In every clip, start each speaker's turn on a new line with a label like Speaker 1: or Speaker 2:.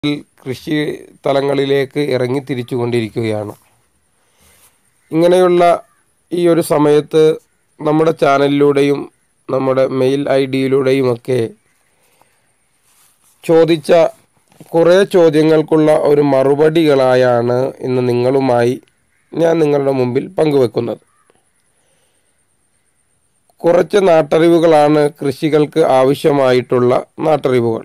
Speaker 1: കൃഷി തലങ്ങളിലേക്ക് ഇറങ്ങി തിരിച്ചുകൊണ്ടിരിക്കുകയാണ് ഇങ്ങനെയുള്ള ഈ ഒരു സമയത്ത് നമ്മുടെ ചാനലിലൂടെയും നമ്മുടെ മെയിൽ ഐ ഡിയിലൂടെയുമൊക്കെ ചോദിച്ച കുറേ ചോദ്യങ്ങൾക്കുള്ള ഒരു മറുപടികളായാണ് ഇന്ന് നിങ്ങളുമായി ഞാൻ നിങ്ങളുടെ മുമ്പിൽ പങ്കുവെക്കുന്നത് കുറച്ച് നാട്ടറിവുകളാണ് കൃഷികൾക്ക് ആവശ്യമായിട്ടുള്ള നാട്ടറിവുകൾ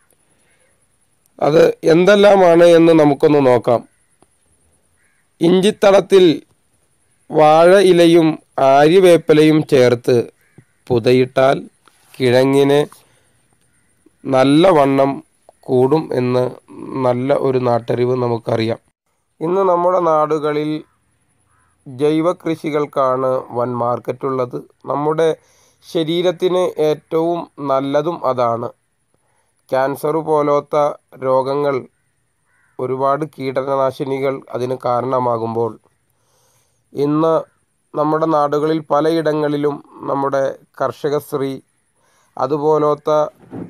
Speaker 1: അത് എന്തെല്ലാമാണ് എന്ന് നമുക്കൊന്ന് നോക്കാം ഇഞ്ചിത്തടത്തിൽ വാഴ ഇലയും ആര്യവേപ്പിലയും ചേർത്ത് പുതയിട്ടാൽ കിഴങ്ങിന് നല്ല വണ്ണം കൂടും എന്ന് നല്ല ഒരു നാട്ടറിവ് നമുക്കറിയാം ഇന്ന് നമ്മുടെ നാടുകളിൽ ജൈവ കൃഷികൾക്കാണ് വൻ മാർക്കറ്റുള്ളത് നമ്മുടെ ശരീരത്തിന് ഏറ്റവും നല്ലതും അതാണ് ക്യാൻസർ പോലത്തെ രോഗങ്ങൾ ഒരുപാട് കീടനാശിനികൾ അതിന് കാരണമാകുമ്പോൾ ഇന്ന് നമ്മുടെ നാടുകളിൽ പലയിടങ്ങളിലും നമ്മുടെ കർഷകശ്രീ അതുപോലത്തെ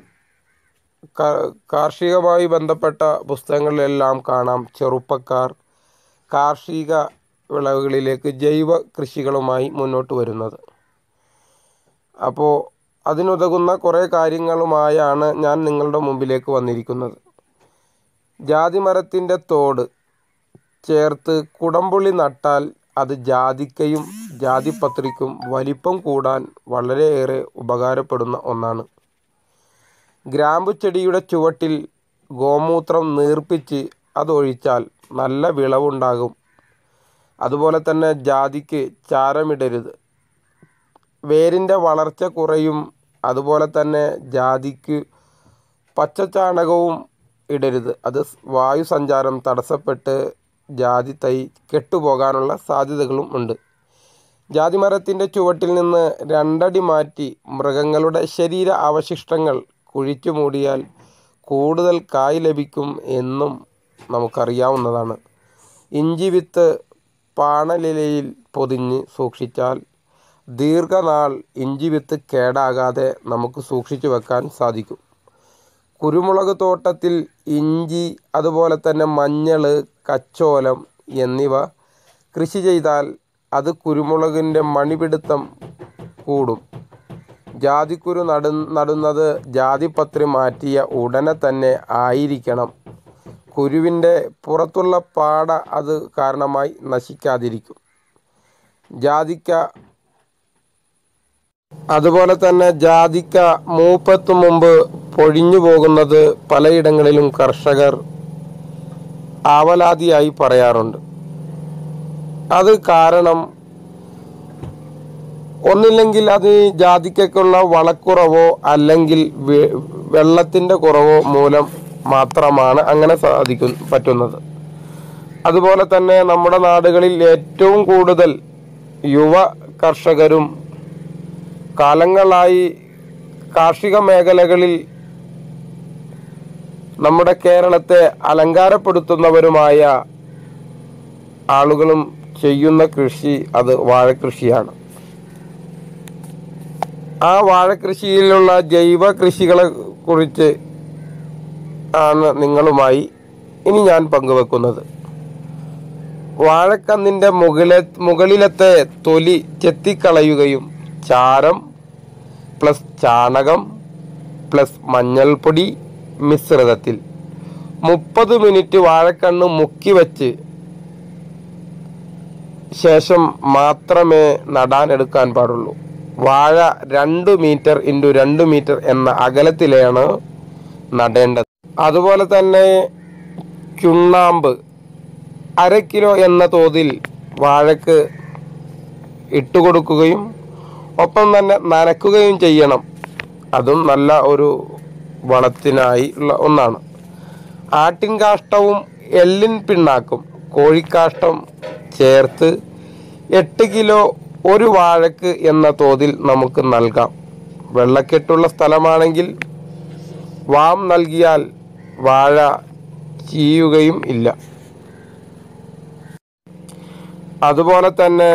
Speaker 1: കാർഷികമായി ബന്ധപ്പെട്ട പുസ്തകങ്ങളിലെല്ലാം കാണാം ചെറുപ്പക്കാർ കാർഷിക വിളവുകളിലേക്ക് ജൈവ കൃഷികളുമായി മുന്നോട്ട് വരുന്നത് അപ്പോൾ അതിനുതകുന്ന കുറേ കാര്യങ്ങളുമായാണ് ഞാൻ നിങ്ങളുടെ മുമ്പിലേക്ക് വന്നിരിക്കുന്നത് ജാതിമരത്തിൻ്റെ തോട് ചേർത്ത് കുടംപുളി നട്ടാൽ അത് ജാതിക്കയും ജാതിപത്രിക്കും വലിപ്പം കൂടാൻ വളരെയേറെ ഉപകാരപ്പെടുന്ന ഒന്നാണ് ഗ്രാമ്പു ചെടിയുടെ ചുവട്ടിൽ ഗോമൂത്രം നീർപ്പിച്ച് അതൊഴിച്ചാൽ നല്ല വിളവുണ്ടാകും അതുപോലെ തന്നെ ജാതിക്ക് ചാരമിടരുത് വേരിൻ്റെ വളർച്ച കുറയും അതുപോലെ തന്നെ ജാതിക്ക് പച്ചച്ചാണകവും ഇടരുത് അത് വായു സഞ്ചാരം തടസ്സപ്പെട്ട് ജാതി തൈ കെട്ടുപോകാനുള്ള സാധ്യതകളും ഉണ്ട് ജാതിമരത്തിൻ്റെ ചുവട്ടിൽ നിന്ന് രണ്ടടി മാറ്റി മൃഗങ്ങളുടെ ശരീര അവശിഷ്ടങ്ങൾ കുഴിച്ചു മൂടിയാൽ കൂടുതൽ കായ് ലഭിക്കും എന്നും നമുക്കറിയാവുന്നതാണ് ഇഞ്ചി വിത്ത് പാണലിലയിൽ പൊതിഞ്ഞ് സൂക്ഷിച്ചാൽ ദീർഘനാൾ ഇഞ്ചി വിത്ത് കേടാകാതെ നമുക്ക് സൂക്ഷിച്ചു വെക്കാൻ സാധിക്കും കുരുമുളക് തോട്ടത്തിൽ ഇഞ്ചി അതുപോലെ തന്നെ മഞ്ഞൾ കച്ചോലം എന്നിവ കൃഷി ചെയ്താൽ അത് കുരുമുളകിൻ്റെ മണിപിടുത്തം കൂടും ജാതിക്കുരു നടു നടുന്നത് ജാതിപത്രി മാറ്റിയ ഉടനെ തന്നെ ആയിരിക്കണം കുരുവിൻ്റെ പുറത്തുള്ള പാട അത് കാരണമായി നശിക്കാതിരിക്കും ജാതിക്ക അതുപോലെ തന്നെ ജാതിക്ക മൂപ്പത്തു മുമ്പ് പൊഴിഞ്ഞു പോകുന്നത് പലയിടങ്ങളിലും കർഷകർ ആവലാതിയായി പറയാറുണ്ട് അത് കാരണം ഒന്നില്ലെങ്കിൽ അത് ജാതിക്കുള്ള വളക്കുറവോ അല്ലെങ്കിൽ വെള്ളത്തിൻ്റെ കുറവോ മൂലം മാത്രമാണ് അങ്ങനെ സാധിക്കും പറ്റുന്നത് അതുപോലെ തന്നെ നമ്മുടെ നാടുകളിൽ ഏറ്റവും കൂടുതൽ യുവ കർഷകരും കാലങ്ങളായി കാർഷിക മേഖലകളിൽ നമ്മുടെ കേരളത്തെ അലങ്കാരപ്പെടുത്തുന്നവരുമായ ആളുകളും ചെയ്യുന്ന കൃഷി അത് വാഴക്കൃഷിയാണ് ആ വാഴക്കൃഷിയിലുള്ള ജൈവ കൃഷികളെ കുറിച്ച് ആണ് നിങ്ങളുമായി ഇനി ഞാൻ പങ്കുവെക്കുന്നത് വാഴക്കന്നിൻ്റെ മുകളിലെ മുകളിലത്തെ തൊലി ചെത്തിക്കളയുകയും ചാരം പ്ലസ് ചാണകം പ്ലസ് മഞ്ഞൾപ്പൊടി മിശ്രിതത്തിൽ മുപ്പത് മിനിറ്റ് വാഴക്കണ്ണ് മുക്കി വച്ച് ശേഷം മാത്രമേ നടാൻ എടുക്കാൻ പാടുള്ളൂ വാഴ രണ്ട് മീറ്റർ ഇൻറ്റു രണ്ട് മീറ്റർ എന്ന അകലത്തിലാണ് നടേണ്ടത് അതുപോലെ തന്നെ ചുണ്ണാമ്പ് അര കിലോ എന്ന തോതിൽ വാഴക്ക് ഇട്ടുകൊടുക്കുകയും ഒപ്പം തന്നെ നനക്കുകയും ചെയ്യണം അതും നല്ല ഒരു വളത്തിനായി ഉള്ള ഒന്നാണ് ആട്ടിൻ കാഷ്ടവും എല്ലിൻ പിണ്ണാക്കും കോഴിക്കാഷ്ടം ചേർത്ത് എട്ട് കിലോ ഒരു വാഴക്ക് എന്ന തോതിൽ നമുക്ക് നൽകാം വെള്ളക്കെട്ടുള്ള സ്ഥലമാണെങ്കിൽ വാം നൽകിയാൽ വാഴ ചീയുകയും ഇല്ല അതുപോലെ തന്നെ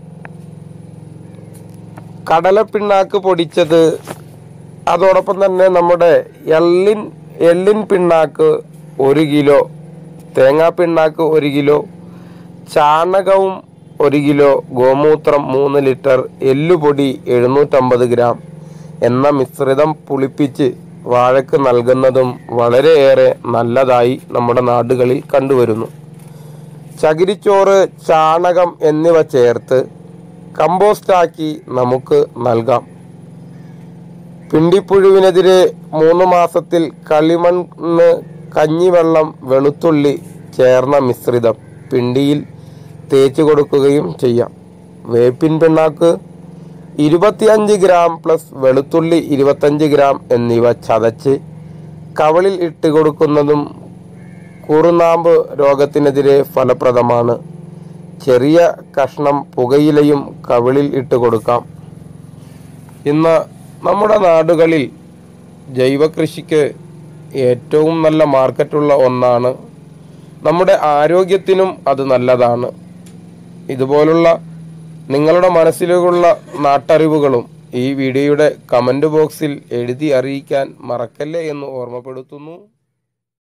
Speaker 1: കടലപ്പിണ്ണാക്ക് പൊടിച്ചത് അതോടൊപ്പം തന്നെ നമ്മുടെ എള്ളിൻ എള്ളിൻ പിണ്ണാക്ക് ഒരു കിലോ തേങ്ങാപ്പിണ്ണാക്ക് ഒരു കിലോ ചാണകവും ഒരു കിലോ ഗോമൂത്രം മൂന്ന് ലിറ്റർ എല്ലുപൊടി എഴുന്നൂറ്റമ്പത് ഗ്രാം എന്ന മിശ്രിതം പുളിപ്പിച്ച് വാഴയ്ക്ക് നൽകുന്നതും വളരെയേറെ നല്ലതായി നമ്മുടെ നാടുകളിൽ കണ്ടുവരുന്നു ചകിരിച്ചോറ് ചാണകം എന്നിവ ചേർത്ത് കമ്പോസ്റ്റാക്കി നമുക്ക് നൽകാം പിണ്ടിപ്പുഴുവിനെതിരെ മൂന്ന് മാസത്തിൽ കളിമണ്ണ് കഞ്ഞിവെള്ളം വെളുത്തുള്ളി ചേർന്ന മിശ്രിതം പിണ്ടിയിൽ തേച്ച് കൊടുക്കുകയും ചെയ്യാം വേപ്പിൻ പിണ്ണാക്ക് ഇരുപത്തിയഞ്ച് ഗ്രാം പ്ലസ് വെളുത്തുള്ളി ഇരുപത്തഞ്ച് ഗ്രാം എന്നിവ ചതച്ച് കവളിൽ ഇട്ട് കൊടുക്കുന്നതും കുറുനാമ്പ് രോഗത്തിനെതിരെ ഫലപ്രദമാണ് ചെറിയ കഷ്ണം പുകയിലയും കവിളിൽ ഇട്ട് കൊടുക്കാം ഇന്ന് നമ്മുടെ നാടുകളിൽ ജൈവകൃഷിക്ക് ഏറ്റവും നല്ല മാർക്കറ്റുള്ള ഒന്നാണ് നമ്മുടെ ആരോഗ്യത്തിനും അത് നല്ലതാണ് ഇതുപോലുള്ള നിങ്ങളുടെ മനസ്സിലുള്ള നാട്ടറിവുകളും ഈ വീഡിയോയുടെ കമൻറ്റ് ബോക്സിൽ എഴുതി അറിയിക്കാൻ മറക്കല്ലേ എന്ന് ഓർമ്മപ്പെടുത്തുന്നു